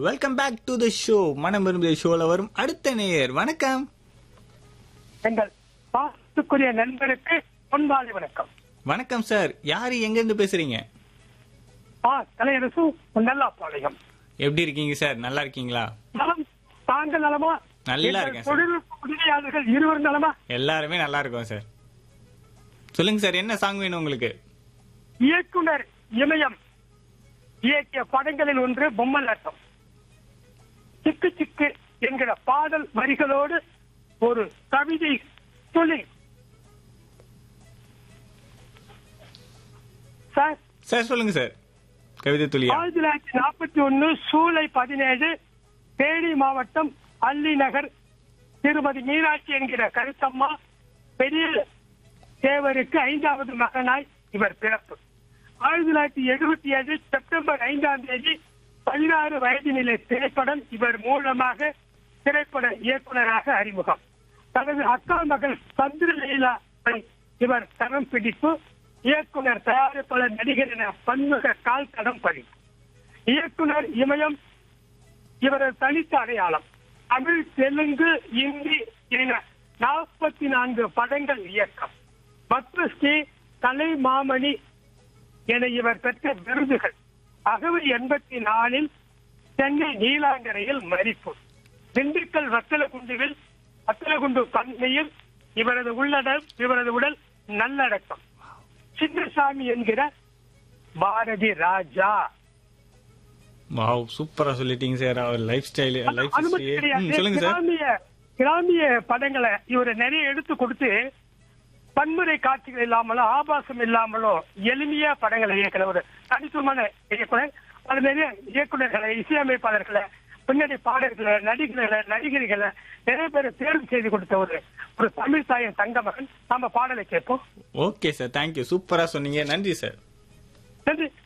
Welcome back to the show மனம் விரும்பிய ஷோல வரும் அடுத்த நேயர் வணக்கம் எங்கள் பாசத்துக்குரிய நண்பருக்கு பொன்பாலை வணக்கம் வணக்கம் சார் யாரு எங்க இருந்து பேசுறீங்க ஆ தலையரசு நல்லா பாளையம் எப்படி இருக்கீங்க சார் நல்லா இருக்கீங்களா நலம் தாங்கள் நலமா நல்லா எங்கள் இருக்கேன் சார். தொழில்நுட்ப உதவியாளர்கள் இருவர் நலமா எல்லாருமே நல்லா இருக்கோம் சார் சொல்லுங்க சார் என்ன சாங் வேணும் உங்களுக்கு இயக்குனர் இமயம் இயக்கிய படங்களில் ஒன்று பொம்மலாட்டம் சிக்கு சிக்கு என்கிற பாடல் வரிகளோடு ஒரு கவிதை துளி சார் சார் சொல்லுங்க சார் கவிதை துளியா ஆயிரத்தி தொள்ளாயிரத்தி நாற்பத்தி ஒன்னு சூலை பதினேழு தேனி மாவட்டம் அல்லி நகர் திருமதி மீனாட்சி என்கிற கருத்தம்மா பெரிய தேவருக்கு ஐந்தாவது மகனாய் இவர் பிறப்பு ஆயிரத்தி தொள்ளாயிரத்தி எழுபத்தி ஏழு செப்டம்பர் ஐந்தாம் தேதி பதினாறு வயதினிலை திரைப்படம் இவர் மூலமாக திரைப்பட இயக்குனராக அறிமுகம் தனது அக்கா மகள் சந்திரலீலா இவர் தரம் பிடிப்பு இயக்குனர் தயாரிப்பாளர் நடிகர் என பன்முக கால் தடம் பணி இயக்குனர் இமயம் இவரது தனித்த அடையாளம் தமிழ் தெலுங்கு இந்தி என நாற்பத்தி நான்கு படங்கள் இயக்கம் பத்மஸ்ரீ கலை மாமணி என இவர் பெற்ற விருதுகள் அகவை எண்பத்தி நாலில் சென்னை நீலாங்கரையில் மறிப்பு திண்டுக்கல் வத்தலகுண்டுவில் வத்தலகுண்டு பன்மையில் இவரது உள்ளடல் இவரது உடல் நல்லடக்கம் சின்னசாமி என்கிற பாரதி ராஜா வாவ் சூப்பரா சொல்லிட்டீங்க சார் அவர் லைஃப் ஸ்டைல் லைஃப் அனுமதி கிடையாது சொல்லுங்க சார் கிராமிய கிராமிய படங்களை இவர் நிறைய எடுத்து கொடுத்து பன்முறை காட்சிகள் இல்லாமலோ ஆபாசம் இல்லாமலோ எளிமையா படங்களை இயக்கிற ஒரு தனித்துவமான இயக்குனர் அது நிறைய இயக்குனர்களை இசையமைப்பாளர்களை பின்னணி பாடல்களை நடிகர்களை நடிகர்களை நிறைய பேர் தேர்வு செய்து கொடுத்த ஒரு ஒரு தமிழ் தாயின் தங்க மகன் நாம பாடலை கேட்போம் ஓகே சார் தேங்க்யூ சூப்பரா சொன்னீங்க நன்றி சார் நன்றி